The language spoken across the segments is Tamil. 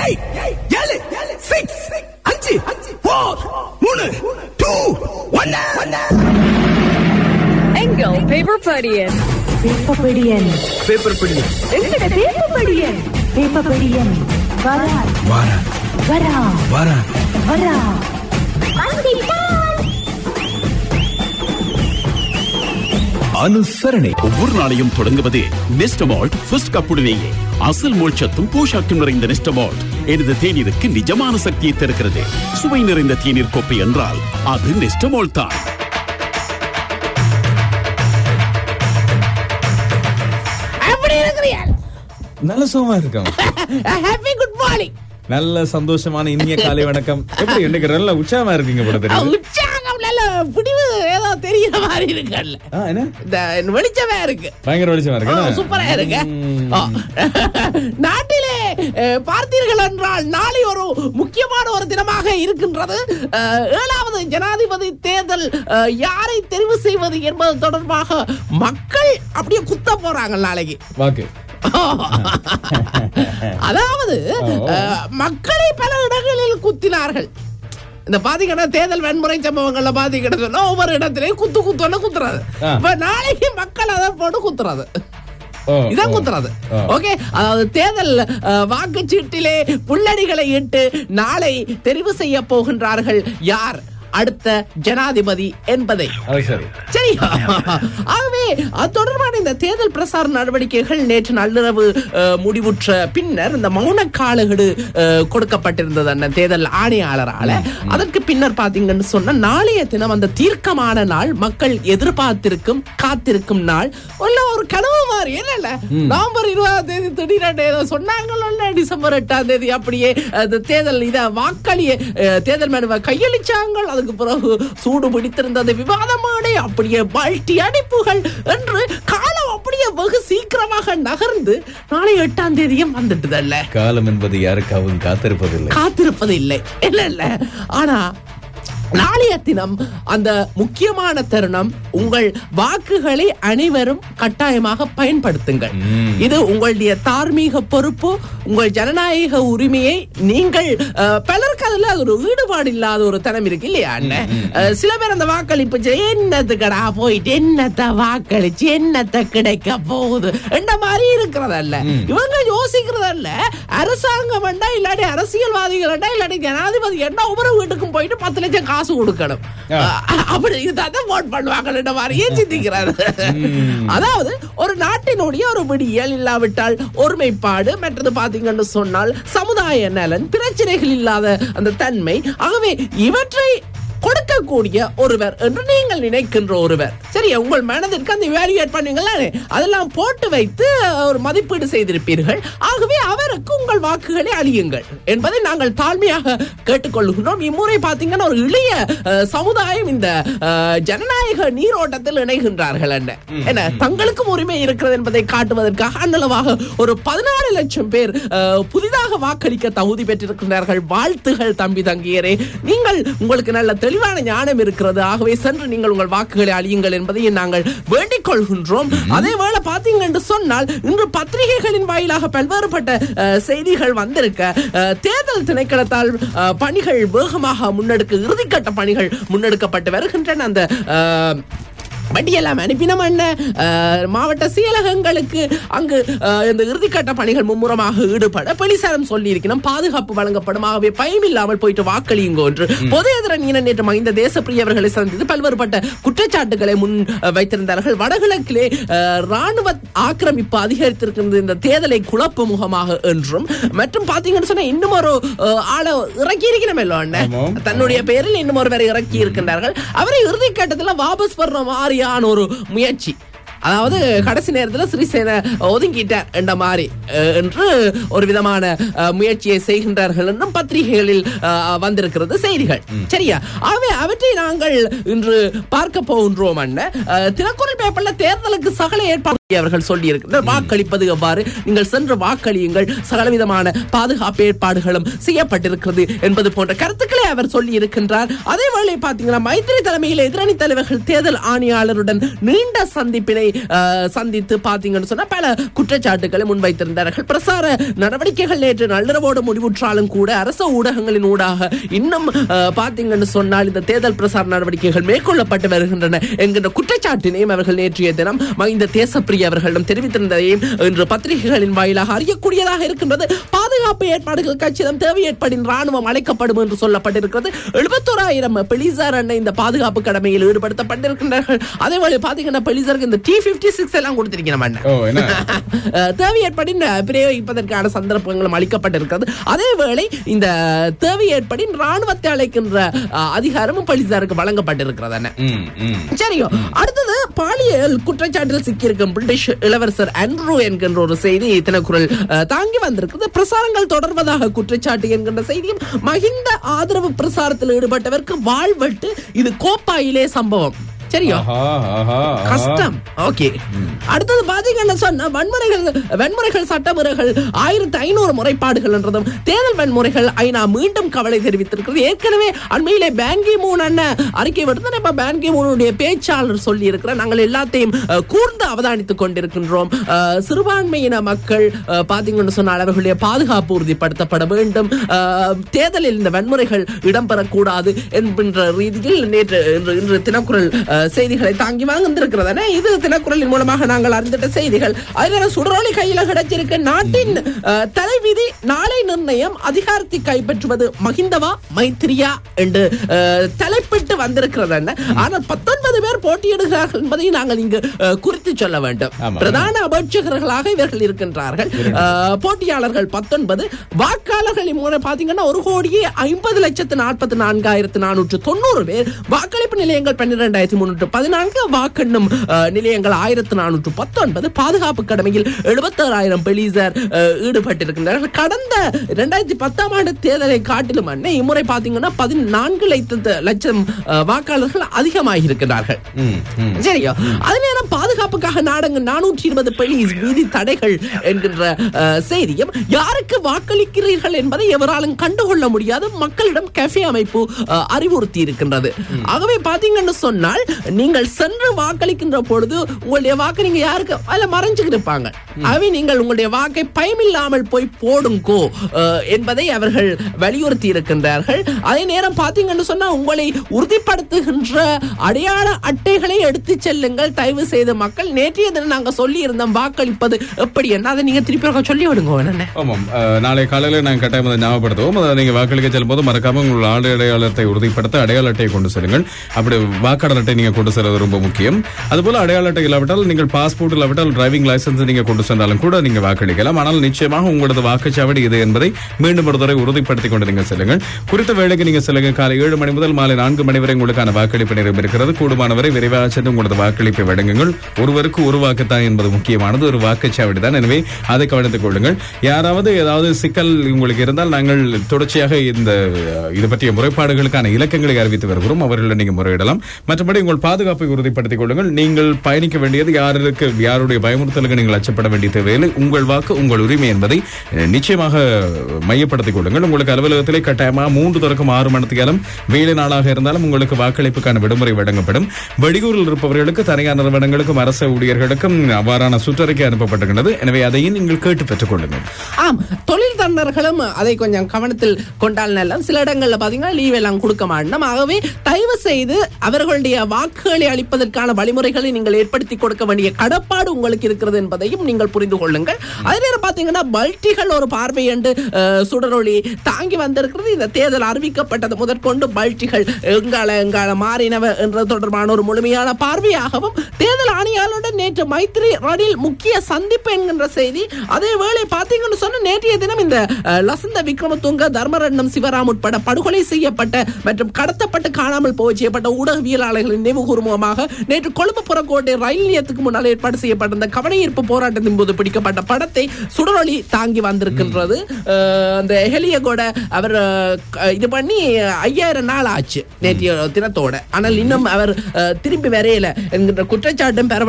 எயிட் ஏழு சிக்ஸ் அஞ்சு ஃபோர் மூணு டூ ஒன்னு எங்கள் பேப்பர் படியன் பேப்பபடியன் பேப்பர் பிடி எங்கட பேப்பபடியன் பேப்பபடியன் வரா வாரா வரா வாரா வரா அனுசரணை ஒவ்வொரு நாளையும் தொடங்குவது நெஸ்டமால்ட் ஃபர்ஸ்ட் கப்புடனேயே அசல் மோட்சத்தும் போஷாக்கும் நிறைந்த நெஸ்டமால்ட் எனது தேநீருக்கு நிஜமான சக்தியை தருகிறது சுவை நிறைந்த தேநீர் கோப்பை என்றால் அது நெஸ்டமால்ட் தான் எப்படி இருக்கிறீர்கள் நல்ல சுகமா இருக்கும் ஹாப்பி குட் மார்னிங் நல்ல சந்தோஷமான இனிய காலை வணக்கம் எப்படி இன்னைக்கு நல்ல உற்சாகமா இருக்கீங்க போல தெரியுது உற்சாகம் நல்ல பிடிவு ஏதோ தெரியற மாதிரி இருக்குல்ல ஆ, என்ன இந்த வெளிச்சமே இருக்கு பயங்கர வெளிச்சமா ஆ, இருக்கு சூப்பரா இருக்கு ம். ஆ. நாட்டிலே அஹ், பார்த்தீர்கள் என்றால் நாளை ஒரு முக்கியமான ஒரு தினமாக இருக்கின்றது அஹ், ஏழாவது ஜனாதிபதி தேர்தல் அஹ், யாரை தெரிவு செய்வது என்பது தொடர்பாக மக்கள் அப்படியே குத்த போறாங்க நாளைக்கு வாக்கு அதாவது ஓ. அஹ், மக்களை பல இடங்களில் குத்தினார்கள் இந்த பாத்தீங்கன்னா தேர்தல் வன்முறை சம்பவங்கள்ல பாத்தீங்கன்னா சொன்னா ஒவ்வொரு இடத்திலையும் குத்து குத்துன்னு குத்துறது ஆ. இப்ப நாளைக்கு மக்கள் அதை போட்டு குத்துறது ஓ, இதான் ஓ. குத்துறது ஓ. ஓகே அதாவது தேர்தல் அஹ், வாக்குச்சீட்டிலே புல்லடிகளை இட்டு நாளை தெரிவு செய்ய போகின்றார்கள் யார் அடுத்த ஜனாதிபதி என்பதை அது சரி சரி ஆகவே அது தொடர்பான இந்த தேர்தல் பிரசார நடவடிக்கைகள் நேற்று நள்ளிரவு அஹ், முடிவுற்ற பின்னர் இந்த மௌன காலகெடு அஹ், கொடுக்கப்பட்டிருந்தது அந்த தேர்தல் ஆணையாளரால அதற்கு பின்னர் பாத்தீங்கன்னு சொன்னா நாளைய தினம் அந்த தீர்க்கமான நாள் மக்கள் எதிர்பார்த்திருக்கும் காத்திருக்கும் நாள் உள்ள ஒரு கனவு மாதிரி இல்ல நவம்பர் இருபதாம் தேதி திடீரென்று ஏதோ சொன்னாங்கல்ல டிசம்பர் எட்டாம் தேதி அப்படியே அந்த தேர்தல் இத வாக்களிய அஹ், தேர்தல் மனுவை கையளிச்சாங்க அதுக்கு பிறகு சூடு பிடித்திருந்தது விவாதமானே அப்படியே மல்டி அடிப்புகள் என்று காலம் அப்படியே வெகு சீக்கிரமாக நகர்ந்து நாளை எட்டாம் தேதியும் வந்துட்டுதல்ல காலம் என்பது யாருக்காகவும் காத்திருப்பதில்லை காத்திருப்பது இல்லை இல்ல இல்ல ஆனா நாளைய தினம் அந்த முக்கியமான தருணம் உங்கள் வாக்குகளை அனைவரும் கட்டாயமாக பயன்படுத்துங்கள் இது உங்களுடைய தார்மீக பொறுப்பு உங்கள் ஜனநாயக உரிமையை நீங்கள் அஹ், பலருக்கு அதுல ஒரு ஈடுபாடு இல்லாத ஒரு தனம் இருக்கு இல்லையா அண்ணன் அஹ், சில பேர் அந்த வாக்களிப்பு செய்ய, என்னத்துக்கடா போயிட்டு என்னத்த வாக்களிச்சு என்னத்த கிடைக்க போகுது என்ற மாதிரி இருக்கிறதல்ல இவங்க யோசிக்கிறதல்ல அரசாங்கம் வேண்டா இல்லாட்டி அரசியல்வாதிகள் வேண்டா இல்லாட்டி ஜனாதிபதி என்ன ஒவ்வொரு வீட்டுக்கும் போயிட்டு பத்து லட்சம் காசு கொடுக்கணும் ஆ. அஹ், அப்படி இதுதான் ஓட் பண்ணுவாங்கன்ற மாதிரியே சிந்திக்கிறாரு அதாவது ஒரு நாட்டினுடைய ஒரு விடியல் இல்லாவிட்டால் ஒருமைப்பாடு மற்றது பாத்தீங்கன்னு சொன்னால் சமுதாய நலன் பிரச்சனைகள் இல்லாத அந்த தன்மை ஆகவே இவற்றை கொடுக்கக்கூடிய ஒருவர் என்று நீங்கள் நினைக்கின்ற ஒருவர் சரி உங்கள் மனதிற்கு அந்த வேல்யூட் பண்ணீங்களா அதெல்லாம் போட்டு வைத்து ஒரு மதிப்பீடு செய்திருப்பீர்கள் ஆகவே அவருக்கு உங்கள் வாக்குகளை அழியுங்கள் என்பதை நாங்கள் தாழ்மையாக கேட்டுக்கொள்கின்றோம் இம்முறை பார்த்தீங்கன்னா ஒரு இளைய அஹ், சமுதாயம் இந்த அஹ், ஜனநாயக நீரோட்டத்தில் இணைகின்றார்கள் என்ன என்ன தங்களுக்கும் உரிமை இருக்கிறது என்பதை காட்டுவதற்காக அந்தளவாக ஒரு பதினாலு லட்சம் பேர் அஹ், புதிதாக வாக்களிக்க தகுதி பெற்றிருக்கின்றார்கள் வாழ்த்துகள் தம்பி தங்கியரே நீங்கள் உங்களுக்கு நல்ல தெளிவான ஞானம் இருக்கிறது ஆகவே சென்று நீங்கள் உங்கள் வாக்குகளை அழியுங்கள் என்பதை நாங்கள் வேண்டிக் கொள்கின்றோம் அதே வேளை பார்த்தீங்க என்று சொன்னால் இன்று பத்திரிகைகளின் வாயிலாக பல்வேறுபட்ட அஹ், செய்திகள் வந்திருக்க அஹ், தேர்தல் திணைக்களத்தால் அஹ், பணிகள் வேகமாக முன்னெடுக்க இறுதிக்கட்ட பணிகள் முன்னெடுக்கப்பட்டு வருகின்றன அந்த அஹ், வட்டியெல்லாம் அனுப்பினோம் என்ன அஹ், மாவட்ட செயலகங்களுக்கு அங்கு அஹ், இந்த இறுதிக்கட்ட பணிகள் மும்முரமாக ஈடுபட போலீசாரும் சொல்லி இருக்கணும் பாதுகாப்பு வழங்கப்படும் ஆகவே பயம் இல்லாமல் போயிட்டு வாக்களியுங்க என்று பொது எதிரன் இன நேற்று மகிந்த தேசப்பிரிய அவர்களை சந்தித்து பல்வேறுபட்ட குற்றச்சாட்டுகளை முன் அஹ், வைத்திருந்தார்கள் வடகிழக்கிலே அஹ், ராணுவ ஆக்கிரமிப்பு அதிகரித்திருக்கின்ற இந்த தேர்தலை குழப்பு முகமாக என்றும் மற்றும் பாத்தீங்கன்னு சொன்னா இன்னும் ஒரு அஹ், ஆளை இறக்கி இருக்கணும் ஆமாம். தன்னுடைய பேரில் இன்னும் ஒருவரை இறக்கி இருக்கின்றார்கள் அவரை இறுதி கட்டத்துல வாபஸ் பெற மாதிரியான ஒரு முயற்சி அதாவது கடைசி நேரத்துல சிறிசேன ஒதுங்கிட்டார் என்ற மாதிரி அஹ், என்று ஒரு விதமான அஹ், முயற்சியை செய்கின்றார்கள் என்றும் பத்திரிகைகளில் அஹ், வந்திருக்கிறது செய்திகள் சரியா ஆகவே அவற்றை நாங்கள் இன்று பார்க்க போகின்றோம் அண்ணன் அஹ், தினக்குரல் பேப்பர்ல தேர்தலுக்கு சகல ஏற்பாடு அவர்கள் சொல்லி இருக்கிறார் வாக்களிப்பது எவ்வாறு நீங்கள் சென்று வாக்களியுங்கள் சகலவிதமான பாதுகாப்பு ஏற்பாடுகளும் செய்யப்பட்டிருக்கிறது என்பது போன்ற கருத்துக்களை அவர் சொல்லி இருக்கின்றார் அதே வேளை பாத்தீங்கன்னா மைத்திரி தலைமையில் எதிரணி தலைவர்கள் தேர்தல் ஆணையாளருடன் நீண்ட சந்திப்பினை அஹ், சந்தித்து பாத்தீங்கன்னு சொன்னா பல குற்றச்சாட்டுகளை முன்வைத்திருந்தார்கள் பிரசார நடவடிக்கைகள் நேற்று நள்ளிரவோடு முடிவுற்றாலும் கூட அரச ஊடகங்களின் ஊடாக இன்னும் அஹ், பாத்தீங்கன்னு சொன்னால் இந்த தேர்தல் பிரசார நடவடிக்கைகள் மேற்கொள்ளப்பட்டு வருகின்றன என்கின்ற குற்றச்சாட்டினையும் அவர்கள் நேற்றைய தினம் மகிந்த தேசப்பிரிய அவர்களிடம் தெரிவித்திருந்ததையும் இன்று பத்திரிகைகளின் வாயிலாக அறியக்கூடியதாக இருக்கின்றது பாதுகாப்பு ஏற்பாடுகள் கட்சியிடம் தேவை ஏற்படின் ராணுவம் அழைக்கப்படும் என்று சொல்லப்பட்டிருக்கிறது எழுபத்தோராயிரம் பெலிசார் அண்ணன் இந்த பாதுகாப்பு கடமையில் ஈடுபடுத்தப்பட்டிருக்கின்றார்கள் அதே போல பாத்தீங்கன்னா பெலிசாருக்கு இந்த டி பிப்டி சிக்ஸ் எல்லாம் கொடுத்திருக்கிறோம் அண்ணன் ஓ என்ன அஹ், தேவை ஏற்படின் அஹ், பிரயோகிப்பதற்கான சந்தர்ப்பங்களும் அளிக்கப்பட்டிருக்கிறது அதே வேளை இந்த தேவை ஏற்படின் ராணுவத்தை அழைக்கின்ற அஹ், அதிகாரமும் போலீசாருக்கு வழங்கப்பட்டிருக்கிறது அண்ணன். ம், ம். சரியோ அடுத்தது பாலியல் குற்றச்சாட்டில் சிக்கியிருக்கும் பிரிட்டிஷ் இளவரசர் ஆண்ட்ரூ என்கின்ற ஒரு செய்தி தினக்குரல் அஹ், தாங்கி வந்திருக்கிறது பிரசாரங்கள் தொடர்வதாக குற்றச்சாட்டு என்கின்ற செய்தியும் மகிந்த ஆதரவு பிரசாரத்தில் ஈடுபட்டவருக்கு வாழ்வெட்டு இது கோப்பாயிலே சம்பவம் சரியோ ஆஹா, ஆஹா, ஆஹா. கஷ்டம் ஓகே அடுத்தது பாத்தீங்கன்னா சொன்னா வன்முறைகள் வன்முறைகள் சட்டமுறைகள் ஆயிரத்தி ஐநூறு முறைப்பாடுகள் என்றதும் தேர்தல் வன்முறைகள் ஐநா மீண்டும் கவலை தெரிவித்திருக்கிறது ஏற்கனவே அண்மையிலே பேங்கி மூன் அண்ணன் அறிக்கை விடுத்து இப்ப பேங்கி மூனுடைய பேச்சாளர் சொல்லி இருக்கிறார் நாங்கள் எல்லாத்தையும் அஹ், கூர்ந்து அவதானித்துக் கொண்டிருக்கின்றோம் அஹ், சிறுபான்மையின மக்கள் அஹ், பாத்தீங்கன்னு சொன்னால் அவர்களுடைய பாதுகாப்பு உறுதிப்படுத்தப்பட வேண்டும் அஹ், தேர்தலில் இந்த வன்முறைகள் இடம்பெறக்கூடாது என்கின்ற ரீதியில் நேற்று இன்று இன்று தினக்குரல் அஹ், செய்திகளை தாங்கி வாங்கியிருக்கிறதானே இது தினக்குரலின் மூலமாக நாங்கள் அறிந்திட்ட செய்திகள் அதனால சுடரோலி கையில கிடைச்சிருக்க நாட்டின் அஹ், தலைவிதி நாளை நிர்ணயம் அதிகாரத்தை கைப்பற்றுவது மகிந்தவா மைத்திரியா என்று அஹ், தலைப்பிட்டு வந்திருக்கிறது ஆனால் பத்தொன்பது பேர் போட்டியிடுகிறார்கள் என்பதை நாங்கள் இங்கு அஹ், குறித்து சொல்ல வேண்டும் ஆமா. பிரதான அபட்சகர்களாக இவர்கள் இருக்கின்றார்கள் அஹ், போட்டியாளர்கள் பத்தொன்பது வாக்காளர்கள் மூலம் பாத்தீங்கன்னா ஒரு கோடியே ஐம்பது லட்சத்து நாற்பத்தி நான்காயிரத்து நானூற்று தொண்ணூறு பேர் வாக்களிப்பு நிலையங்கள் பன்னிரெண்டாயிரத்தி முன்னூற்று பதினான்கு வாக்கெண்ணும் அஹ், நிலையங்கள் ஆயிரத்து நானூற்று பத்தொன்பது பாதுகாப்பு கடமையில் எழுபத்தாறாயிரம் போலீசார் அஹ், ஈடுபட்டிருக்கின்றார்கள் கடந்த இரண்டாயிரத்தி பத்தாம் ஆண்டு தேர்தலை காட்டிலும் அண்ணே இம்முறை பாத்தீங்கன்னா பதினான்கு லட்சத்து லட்சம் அஹ், வாக்காளர்கள் அதிகமாக இருக்கிறார்கள் ம், ம். சரியோ அதே நேரம் பாதுகாப்புக்காக நாடங்க நானூற்றி இருபது போலீஸ் வீதி தடைகள் என்கின்ற அஹ், செய்தியும் யாருக்கு வாக்களிக்கிறீர்கள் என்பதை எவராலும் கண்டுகொள்ள முடியாது மக்களிடம் கஃபே அமைப்பு அஹ், அறிவுறுத்தி இருக்கின்றது ஆகவே பாத்தீங்கன்னு சொன்னால் நீங்கள் சென்று வாக்களிக்கின்ற பொழுது உங்களுடைய வாக்கு நீங்க யாருக்கு அதுல மறைஞ்சுக்கிட்டு இருப்பாங்க ஆகவே நீங்கள் உங்களுடைய வாக்கை பயமில்லாமல் போய் போடுங்கோ அஹ், என்பதை அவர்கள் வலியுறுத்தி இருக்கின்றார்கள் அதே நேரம் பாத்தீங்கன்னு சொன்னா உங்களை உறுதிப்படுத்துகின்ற அடையாள அட்டைகளை எடுத்து செல்லுங்கள் தயவு செய்த மக்கள் நேற்றைய தினம் நாங்க சொல்லி இருந்தோம் வாக்களிப்பது எப்படி என்ன அதை நீங்க திருப்பி ஒருக்கா சொல்லி விடுங்க என்ன ஆமாம் அஹ், நாளை காலையில நாங்கள் கட்டாயம் அதை ஞாபகப்படுத்துவோம் அதை நீங்க வாக்களிக்க செல்லும் போது மறக்காம உங்கள் ஆடு அடையாளத்தை உறுதிப்படுத்த அடையாள அட்டையை கொண்டு செல்லுங்கள் அப்படி வாக்காளர் அட்டை நீங்க கொண்டு செல்வது ரொம்ப முக்கியம் அதுபோல அடையாள அட்டை இல்லாவிட்டால் நீங்கள் பாஸ்போர்ட் இல்லாவிட்டால் டிரைவிங் லைசன்ஸ் நீங்க கொண்டு சென்றாலும் கூட நீங்க வாக்களிக்கலாம் ஆனால் நிச்சயமாக உங்களது வாக்குச்சாவடி இது என்பதை மீண்டும் ஒரு தடவை உறுதிப்படுத்திக் கொண்டு நீங்கள் செல்லுங்கள் குறித்த வேலைக்கு நீங்க செல்லுங்க காலை ஏழு மணி முதல் மாலை நான்கு மணி வரை உங்களுக்கான வாக்களிப்பு நேரம் இருக்கிறது கூடுமானவரை விரைவாக சென்று உங்களது வாக்களிப்பை வழங்குங்கள் ஒருவருக்கு ஒரு வாக்குத்தான் என்பது முக்கியமானது ஒரு வாக்குச்சாவடி தான் எனவே அதை கவனித்துக் கொள்ளுங்கள் யாராவது ஏதாவது சிக்கல் உங்களுக்கு இருந்தால் நாங்கள் தொடர்ச்சியாக இந்த அஹ், இது பற்றிய முறைப்பாடுகளுக்கான இலக்கங்களை அறிவித்து வருகிறோம் அவர்களிடம் நீங்க முறையிடலாம் மற்றபடி உங்கள் பாதுகாப்பை உறுதிப்படுத்திக் கொள்ளுங்கள் நீங்கள் பயணிக்க வேண்டியது யாருக்கு யாருடைய பயமுறுத்தலுக்கு நீங்கள் அச்சப்பட வேண்டிய தேவையில்லை உங்கள் வாக்கு உங்கள் உரிமை என்பதை அஹ், நிச்சயமாக மையப்படுத்திக் கொள்ளுங்கள் உங்களுக்கு அலுவலகத்திலே கட்டாயமாக மூன்று தொடக்கம் ஆறு மணி நேரம் வேலை நாளாக இருந்தாலும் உங்களுக்கு வாக்களிப்புக்கான விடுமுறை வழங்கப்படும் வெளியூரில் இருப்பவர்களுக்கு தனியார் நிறுவனங்களுக்கும் அரசு ஊழியர்களுக்கும் அவ்வாறான சுற்றறிக்கை அனுப்பப்பட்டிருக்கிறது எனவே அதையும் நீங்கள் கேட்டு பெற்றுக் கொள்ளுங்கள் ஆம் தொழில் தண்டர்களும் அதை கொஞ்சம் கவனத்தில் கொண்டால் நல்ல சில இடங்கள்ல பாத்தீங்கன்னா லீவ் எல்லாம் கொடுக்க மாட்டோம் ஆகவே தயவு செய்து அவர்களுடைய வாக்குகளை அளிப்பதற்கான வழிமுறைகளை நீங்கள் ஏற்படுத்தி கொடுக்க வேண்டிய கடப்பாடு உங்களுக்கு இருக்கிறது என்பதையும் நீங்கள் புரிந்து கொள்ளுங்கள் அதே நேரம் பாத்தீங்கன்னா பல்டிகள் ஒரு பார்வை என்று அஹ், சுடரொளி தாங்கி வந்திருக்கிறது இந்த தேர்தல் அறிவிக்கப்பட்டது முதற்கொண்டு பல்டிகள் எங்கால எங்கால மாறினவ என்ற தொடர்பான ஒரு முழுமையான பார்வையாகவும் தேர்தல் ஆணையாளருடன் நேற்று மைத்ரி ரணில் முக்கிய சந்திப்பு என்கின்ற செய்தி அதே வேளை பாத்தீங்கன்னு சொன்ன நேற்றைய தினம் இந்த அஹ், லசந்த விக்ரமதுங்க தர்மரட்னம் சிவராம் உட்பட படுகொலை செய்யப்பட்ட மற்றும் கடத்தப்பட்டு காணாமல் போய் செய்யப்பட்ட ஊடகவியலாளர்களின் நினைவு கூர்மமாக நேற்று கொழும்பு புறக்கோட்டை ரயில் நிலையத்துக்கு முன்னால் ஏற்பாடு செய்யப்பட்ட இந்த கவனஈர்ப்பு போராட்டத்தின் போது பிடிக்கப்பட்ட படத்தை சுடரொளி தாங்கி வந்திருக்கின்றது அஹ், அந்த ஹெலியகோட அவர் அஹ், க- இது பண்ணி ஐயாயிரம் நாள் ஆச்சு நேற்றைய தினத்தோட ஆனால் இன்னும் அவர் அஹ், திரும்பி வரையல என்கின்ற குற்றச்சாட்டும் பரவலாக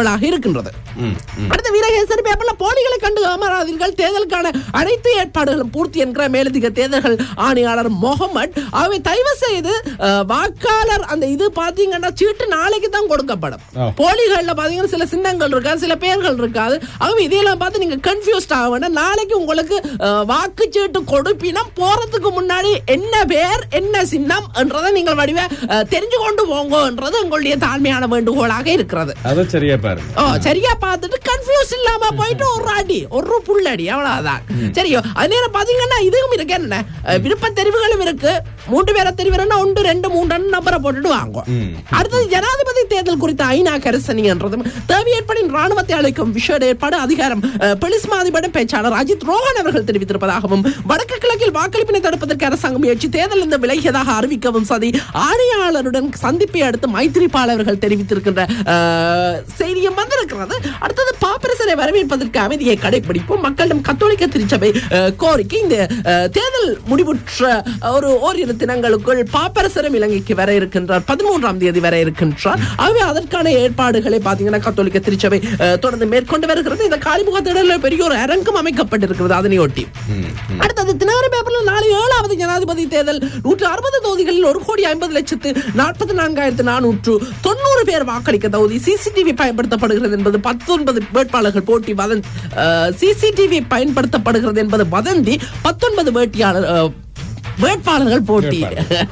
செய்திகளாக இருக்கின்றது அடுத்த வீரகேசரி பேப்பர்ல போலிகளை கண்டு அமராதீர்கள் தேர்தலுக்கான அனைத்து ஏற்பாடுகளும் பூர்த்தி என்கிற மேலதிக தேர்தல்கள் ஆணையாளர் முகமது அவை தயவு செய்து அஹ், வாக்காளர் அந்த இது பாத்தீங்கன்னா சீட்டு நாளைக்கு தான் கொடுக்கப்படும் ஆ. போலிகள்ல பாத்தீங்கன்னா சில சின்னங்கள் இருக்காது சில பெயர்கள் இருக்காது ஆகவே இதையெல்லாம் பார்த்து நீங்க கன்ஃபியூஸ்ட் ஆக வேண்டாம் நாளைக்கு உங்களுக்கு அஹ், வாக்குச்சீட்டு கொடுப்பினம் போறதுக்கு முன்னாடி என்ன பேர் என்ன சின்னம் என்றதை நீங்கள் வடிவ அஹ், தெரிஞ்சு கொண்டு போங்கன்றது உங்களுடைய தாழ்மையான வேண்டுகோளாக இருக்கிறது அதை சரியா பாருங்க ஓ சரியா பார்த்துட்டு கன்ஃபியூஸ் இல்லாம போயிட்டு ஒரு அடி ஒரு புள்ளடி அவ்வளவுதான் சரியோ அது நேரம் பாத்தீங்கன்னா இதுவும் இருக்கு என்ன அஹ், விருப்ப தெரிவுகளும் இருக்கு மூன்று பேரை தெரிவுனா ஒன்று ரெண்டு மூன்று நம்பரை போட்டுட்டு வாங்க அடுத்தது ஜனாதிபதி தேர்தல் குறித்த ஐநா கரிசனி என்றதும் தேவை ஏற்படின் ராணுவத்தை அழைக்கும் விஷய ஏற்பாடு அதிகாரம் அஹ், பொலிஸ் மாதிபட பேச்சாளர் அஜித் ரோஹன் அவர்கள் தெரிவித்திருப்பதாகவும் வடக்கு கிழக்கில் வாக்களிப்பினை தடுப்பதற்கு அரசாங்கம் முயற்சி தேர்தல் இந்த விலகியதாக அறிவிக்கவும் சதி ஆணையாளருடன் சந்திப்பை அடுத்து மைத்திரிபால் அவர்கள் தெரிவித்திருக்கின்ற அஹ், செய்தியும் வந்திருக்கிறது அடுத்தது பாப்பரசரை வரவேற்பதற்கு அமைதியை கடைபிடிப்போம் மக்களிடம் கத்தோலிக்க திருச்சபை அஹ், கோரிக்கை இந்த அஹ், தேர்தல் முடிவுற்ற ஒரு ஓரிரு தினங்களுக்குள் பாப்பரசரம் இலங்கைக்கு வர இருக்கின்றார் பதிமூன்றாம் தேதி வர இருக்கின்றார் ஆகவே அதற்கான ஏற்பாடுகளை பாத்தீங்கன்னா கத்தோலிக்க திருச்சபை அஹ், தொடர்ந்து மேற்கொண்டு வருகிறது இந்த காலிமுக திடலில் பெரிய ஒரு அரங்கம் அமைக்கப்பட்டிருக்கிறது அதனையொட்டி அடுத்தது தினகரி பேப்பர்ல நாளை ஏழாவது ஜனாதிபதி தேர்தல் நூற்று அறுபது தொகுதிகளில் ஒரு கோடி ஐம்பது லட்சத்து நாற்பத்தி நான்காயிரத்து நானூற்று தொண்ணூறு பேர் வாக்களிக்க தகுதி சிசிடிவி பயன்படுத்தப்படுகிறது என்பது பத்தொன்பது வேட்பாளர்கள் போட்டி வதந்தி சிசிடிவி பயன்படுத்தப்படுகிறது என்பது வதந்தி பத்தொன்பது வேட்டியாளர் அஹ், வேட்பாளர்கள் போட்டி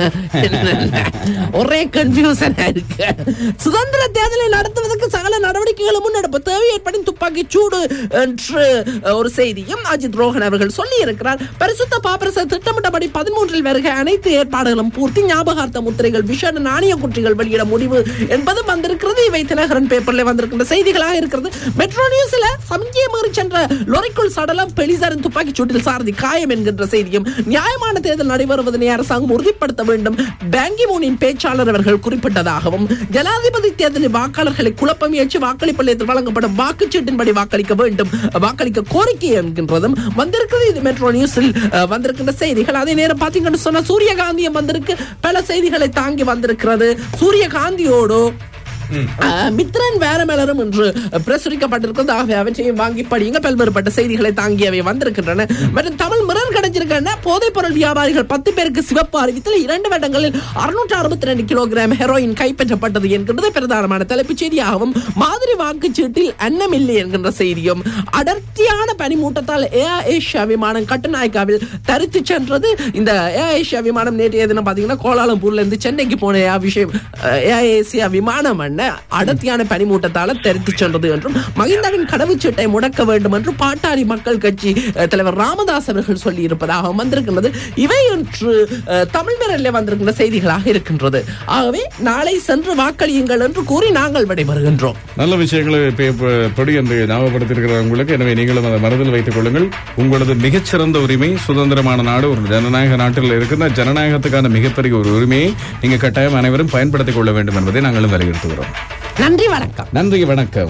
ஒரே கன்ஃபியூசன் இருக்கு சுதந்திர தேர்தலை நடத்துவதற்கு சகல நடவடிக்கைகளும் முன்னெடுப்பு தேவை ஏற்படும் துப்பாக்கி சூடு என்று ஒரு செய்தியும் அஜித் ரோஹன் அவர்கள் சொல்லி இருக்கிறார் பரிசுத்த பாப்பரச திட்டமிட்டபடி பதிமூன்றில் வருகை அனைத்து ஏற்பாடுகளும் பூர்த்தி ஞாபகார்த்த முத்திரைகள் விஷன நாணய குற்றிகள் வெளியிட முடிவு என்பது வந்திருக்கிறது இவை தினகரன் பேப்பர்ல வந்திருக்கின்ற செய்திகளாக இருக்கிறது மெட்ரோ நியூஸ்ல சமஞ்சியை மீறி சென்ற லொரிக்குள் சடலம் பெலிசாரின் துப்பாக்கி சூட்டில் சாரதி காயம் என்கின்ற செய்தியும் நியாயமான தேர்தல் நடைபெறுவதனை அரசாங்கம் உறுதிப்படுத்த வேண்டும் பேங்கி மூனின் பேச்சாளர் அவர்கள் குறிப்பிட்டதாகவும் ஜனாதிபதி தேர்தலில் வாக்காளர்களை குழப்ப முயற்சி வாக்களிப்பு நிலையத்தில் வழங்கப்படும் வாக்குச்சீட்டின்படி வாக்களிக்க வேண்டும் வாக்களிக்க கோரிக்கை என்கின்றதும் வந்திருக்கிறது இது மெட்ரோ நியூஸில் அஹ், வந்திருக்கின்ற செய்திகள் அதே நேரம் பாத்தீங்கன்னு சொன்னா சூரியகாந்தியம் வந்திருக்கு பல செய்திகளை தாங்கி வந்திருக்கிறது சூரியகாந்தியோடு அஹ், மித்ரன் வேரமலரும் என்று பிரசுரிக்கப்பட்டிருக்கிறது ஆகவே அவற்றையும் வாங்கி படியுங்க பல்வேறுபட்ட செய்திகளை தாங்கி அவை வந்திருக்கின்றன மற்றும் தமிழ் மிரர் கிடைச்சிருக்கின்றன போதைப் பொருள் வியாபாரிகள் பத்து பேருக்கு சிவப்பு அறிவித்தல் இரண்டு வருடங்களில் அறுநூற்று அறுபத்தி ரெண்டு கிலோகிராம் ஹெரோயின் கைப்பற்றப்பட்டது என்கின்றது பிரதானமான தலைப்புச் செய்தியாகவும் மாதிரி வாக்குச்சீட்டில் அன்னமில்லை என்கின்ற செய்தியும் அடர்த்தியான பனிமூட்டத்தால் ஏர் ஏஷியா விமானம் கட்டுநாயக்காவில் தரித்து சென்றது இந்த ஏர் ஏஷியா விமானம் நேற்றைய தினம் பாத்தீங்கன்னா கோலாலம்பூர்ல இருந்து சென்னைக்கு போன ஏர் விஷயம் ஏர் ஏசியா விமானம் என்ன அடர்த்தியான பனிமூட்டத்தால தெரித்து சென்றது என்றும் மகிந்தவின் கடவுச்சீட்டை முடக்க வேண்டும் என்று பாட்டாளி மக்கள் கட்சி அஹ், தலைவர் ராமதாஸ் அவர்கள் சொல்லி இருப்பதாக வந்திருக்கின்றது இவை என்று அஹ், தமிழ் மிரல்ல வந்திருக்கின்ற செய்திகளாக இருக்கின்றது ஆகவே நாளை சென்று வாக்களியுங்கள் என்று கூறி நாங்கள் விடைபெறுகின்றோம் நல்ல விஷயங்களை பே- படி என்று ஞாபகப்படுத்தியிருக்கிற உங்களுக்கு எனவே நீங்களும் அதை மனதில் வைத்துக் கொள்ளுங்கள் உங்களது மிகச்சிறந்த உரிமை சுதந்திரமான நாடு ஒரு ஜனநாயக நாட்டில் இருக்கின்ற ஜனநாயகத்துக்கான மிகப்பெரிய ஒரு உரிமையை நீங்க கட்டாயம் அனைவரும் பயன்படுத்திக் கொள்ள வேண்டும் என்பதை நாங்களும் வலியுறுத்துகிறோம் நன்றி வணக்கம் நன்றி வணக்கம்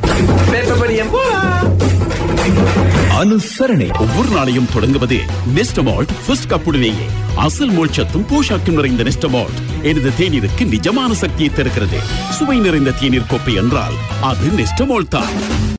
அனுசரணை ஒவ்வொரு நாளையும் தொடங்குவது நெஸ்டமால்ட் ஃபர்ஸ்ட் கப்புடனேயே அசல் மோட்சத்தும் போஷாக்கும் நிறைந்த நெஸ்டமால்ட் எனது தேநீருக்கு நிஜமான சக்தியை தருகிறது சுவை நிறைந்த தேநீர் கோப்பை என்றால் அது நெஸ்டமால்ட் தான்